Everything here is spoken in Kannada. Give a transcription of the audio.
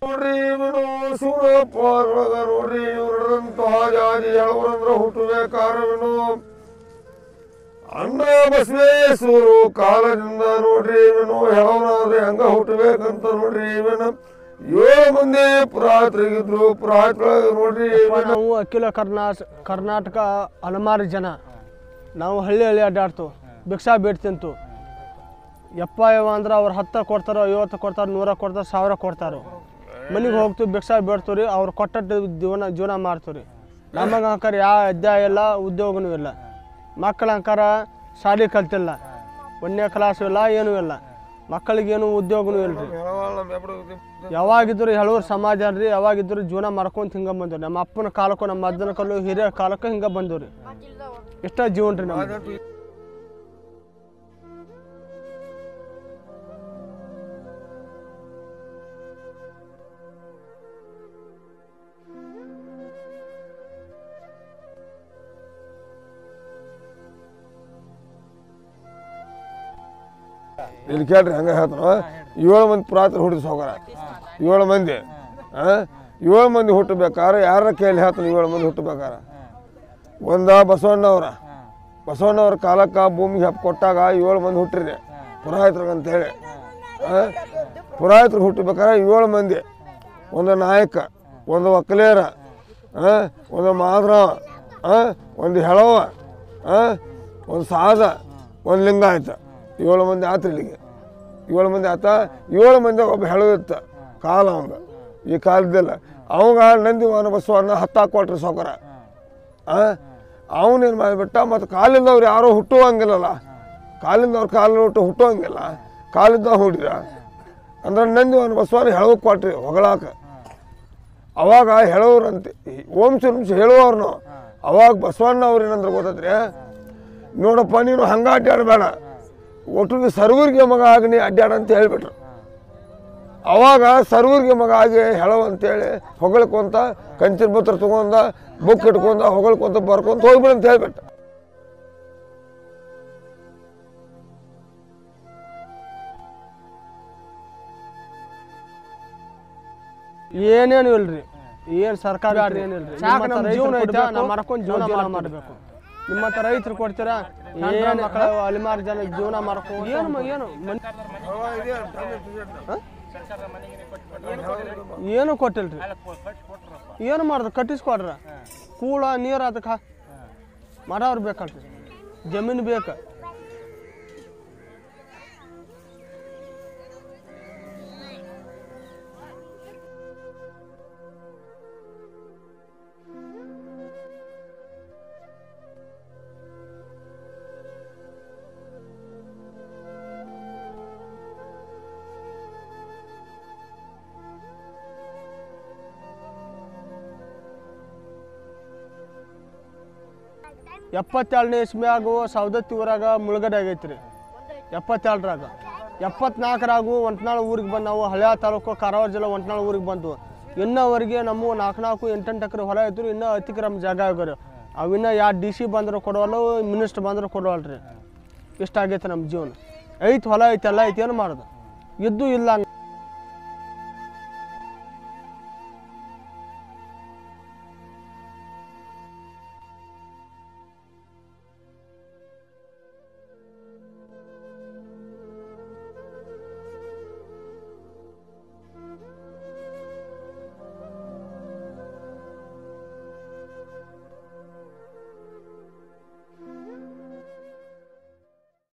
ನೋಡ್ರಿ ಇವನು ಸೂರಪ್ಪರೊಳಗ ನೋಡ್ರಿ ಇವ್ರದಂತಹ ಜಾತಿ ಹೇಳುವಂದ್ರ ಹುಟ್ಟಬೇಕಾರವನು ಅಣ್ಣ ಬಸವೇಶ್ವರು ಕಾಲದಿಂದ ನೋಡ್ರಿ ಇವನು ಹೇಳೋನಾದ್ರೆ ಹಂಗ ಹುಟ್ಟಬೇಕಂತ ನೋಡ್ರಿ ಇವನ ಏಳು ಮಂದಿ ಪುರಾತ್ರಿಗಿದ್ರು ಪುರಾತ್ರೊಳಗ ನೋಡ್ರಿ ಇವನ ನಾವು ಅಖಿಲ ಕರ್ನಾಟ ಕರ್ನಾಟಕ ಹಲವಾರು ಜನ ನಾವು ಹಳ್ಳಿ ಹಳ್ಳಿ ಅಡ್ಡಾಡ್ತು ಭಿಕ್ಷಾ ಬೇಟ್ ತಿಂತು ಯಪ್ಪ ಯವ್ವ ಅಂದ್ರೆ ಅವ್ರು ಹತ್ತು ಕೊಡ್ತಾರೋ ಐವತ್ತು ಕೊಡ್ತಾರೆ ನೂರ ಕೊಡ್ತಾರೆ ಸಾವಿರ ಕೊಡ್ತಾರೆ ಮನೆಗೆ ಹೋಗ್ತೀವಿ ಭಿಕ್ಷಾ ಬೇಡ್ತೀವಿ ರೀ ಅವ್ರು ಕೊಟ್ಟಟ್ಟು ಜೀವನ ಜೀವನ ಮಾಡ್ತೀವಿ ರೀ ನಮಗೆ ಅಂಕಾರ ಯಾವ ಅಧ್ಯಾಯ ಇಲ್ಲ ಉದ್ಯೋಗನೂ ಇಲ್ಲ ಮಕ್ಕಳ ಅಂಕಾರ ಶಾಲೆ ಕಲ್ತಿಲ್ಲ ಒಂದನೇ ಕ್ಲಾಸು ಇಲ್ಲ ಏನೂ ಇಲ್ಲ ಮಕ್ಕಳಿಗೇನು ಉದ್ಯೋಗನೂ ಇಲ್ಲ ರೀ ಯಾವಾಗಿದ್ರು ಹೇಳೋರು ಸಮಾಜ ರೀ ಯಾವಾಗಿದ್ರು ಜೀವನ ಮಾಡ್ಕೊಂತ ಹಿಂಗೆ ಬಂದವ್ರಿ ನಮ್ಮ ಅಪ್ಪನ ಕಾಲಕ್ಕೂ ನಮ್ಮ ಅಜ್ಜನ ಕಾಲು ಹಿರಿಯ ಕಾಲಕ್ಕೂ ಹಿಂಗೆ ಬಂದವ್ರಿ ಇಷ್ಟ ಜೀವನ ರೀ ನಮ್ದು ಇಲ್ಲಿ ಕೇಳ್ರಿ ಹಂಗ ಹೇಳ್ತಾನ ಏಳು ಮಂದಿ ಪುರಾತ್ರ ಹುಟ್ಟಿದ ಸೋಗರ ಏಳು ಮಂದಿ ಆ? ಏಳು ಮಂದಿ ಹುಟ್ಟಬೇಕಾರೆ ಯಾರ ಕೈಯಲ್ಲಿ ಹೇಳ್ತಾನೆ ಏಳು ಮಂದಿ ಹುಟ್ಟಬೇಕಾರೆ ಒಂದ ಬಸವಣ್ಣವ್ರ ಬಸವಣ್ಣವ್ರ ಕಾಲಕ್ಕೆ ಭೂಮಿಗೆ ಹಬ್ಬ ಕೊಟ್ಟಾಗ ಏಳು ಮಂದಿ ಹುಟ್ಟಿರಿ ಪುರಾಹಿತರಿಗಂತೇಳಿ ಪುರಾಹಿತರು ಹುಟ್ಟಬೇಕಾದ್ರೆ ಏಳು ಮಂದಿ ಒಂದು ನಾಯಕ ಒಂದು ಒಕ್ಕಲೇರ ಆ? ಒಂದು ಮಾದ್ರವ ಆ? ಒಂದು ಹೆಳವ ಆ? ಒಂದು ಸಾದ ಒಂದು ಲಿಂಗಾಯತ ಏಳು ಮಂದಿ ಆತ್ರಿ ಇಲ್ಲಿಗೆ ಏಳು ಮಂದಿ ಆತ ಏಳು ಮಂದಿ ಒಬ್ಬ ಹೆಳವಿತ್ತ ಕಾಲ ಅವಂಗ ಈ ಕಾಲದಿಲ್ಲ ಅವಾಗ ನಂದಿ ವನ ಬಸವಣ್ಣ ಹತ್ತಾಕ್ ಕೊಟ್ರಿ ಸೌಕರ ಅವನೇನು ಮಾಡಿಬಿಟ್ಟ ಮತ್ತು ಕಾಲಿಂದವ್ರು ಯಾರೂ ಹುಟ್ಟುವಂಗಿಲ್ಲಲ್ಲ ಕಾಲಿಂದವ್ರು ಕಾಲಿನ ಹುಟ್ಟು ಹುಟ್ಟುವಂಗಿಲ್ಲ ಕಾಲಿಂದ ಹುಡಿರ ಅಂದ್ರೆ ನಂದಿ ವನ ಬಸವಣ್ಣ ಹೆಳವು ಕೊಟ್ರಿ ಹೊಗಳಾಕ ಅವಾಗ ಹೇಳೋರಂತೆ ಓಂಶ ನಿಮಿಷ ಹೇಳುವವ್ರು ನಾವು ಅವಾಗ ಬಸವಣ್ಣ ಅವ್ರು ಏನಂದ್ರೆ ಗೊತ್ತೈತ್ರಿ ನೋಡಪ್ಪ ನೀನು ಹಂಗ ಅಡ್ಡಾಡಬೇಡ ಒಟ್ಟಿಗೆ ಸರ್ವರ್ಗೆ ಮಗ ಆಗಿ ನೀ ಅಡ್ಡಾಡ ಅಂತ ಹೇಳ್ಬಿಟ್ರು ಅವಾಗ ಸರ್ವರ್ಗೆ ಮಗ ಆಗಿ ಹೇಳೋ ಅಂತೇಳಿ ಹೊಗಳ್ಕೊಂತ ಕಂಚಿನ ಪತ್ರ ತಗೊಂಡ ಬುಕ್ ಇಟ್ಕೊಂಡ ಹೊಗಳ್ಕೊಂತ ಬರ್ಕೊಂತ ಹೋಗ್ಬಿಡು ಅಂತ ಹೇಳ್ಬಿಟ್ಟ ಏನೇನು ಇಲ್ರಿ ಏನು ಸರ್ಕಾರ ಏನಿಲ್ರಿ ನಮ್ಮ ಜೀವನ ಐತೆ ನಾವು ಮಾಡ್ಕೊಂಡು ಜೀವನ ಮಾಡಬೇಕು ನಿಮ್ಮ ಹತ್ರ ರೈತರು ಕೊಡ್ತೀರಾ ಏನು ಮಕ್ಕಳು ಹಲವಾರು ಜನ ಜೀವನ ಮಾಡ್ಕೊಂಡು ಏನು ಏನು ಮನ್- ಹ? ಏನು ಕೊಟ್ಟಿಲ್ರಿ ಏನು ಮಾಡಿದ್ರು ಕಟ್ಟಿಸ್ಕೊಡ್ರ ಕೂಳ ನೀರು ಅದಕ್ಕೆ ಹಾ ಮಾಡೋರು ಬೇಕಲ್ರಿ ಜಮೀನು ಬೇಕು ಎಪ್ಪತ್ತೇಳನೇ ಇಸ್ಮ್ಯಾಗು ಸೌದತ್ತಿ ಊರಾಗ ಮುಳುಗಡೆ ಆಗೈತ್ರಿ ಎಪ್ಪತ್ತೇಳರಾಗ ಎಪ್ಪತ್ನಾಲ್ಕರಾಗು ಒಂಟ್ನಾಳು ಊರಿಗೆ ಬಂದು ನಾವು ಹಳೆಯ ತಾಲೂಕು ಕಾರವಾರ ಜಿಲ್ಲಾ ಒಂಟ್ನಾಳು ಊರಿಗೆ ಬಂದು ಇನ್ನವರೆಗೆ ನಮ್ಮ ನಾಲ್ಕು ನಾಲ್ಕು ಎಂಟೆಂಟು ಎಕರೆ ಹೊಲ ಇದ್ರು ಇನ್ನೂ ಅತಿಕ್ರಮ ಜಾಗ ಆಗ್ಯಾರ ಅವಿನ್ನ ಯಾ ಡಿ ಸಿ ಬಂದ್ರೆ ಕೊಡವಲ್ಲ ಮಿನಿಸ್ಟರ್ ಬಂದ್ರೆ ಕೊಡವಲ್ರಿ ಇಷ್ಟ ಆಗೈತೆ ನಮ್ಮ ಜೀವನ ಐತೆ ಹೊಲ ಐತೆ ಎಲ್ಲ ಐತೆ ಏನು ಮಾಡೋದು ಇದ್ದು ಇಲ್ಲ ಹಂಗೆ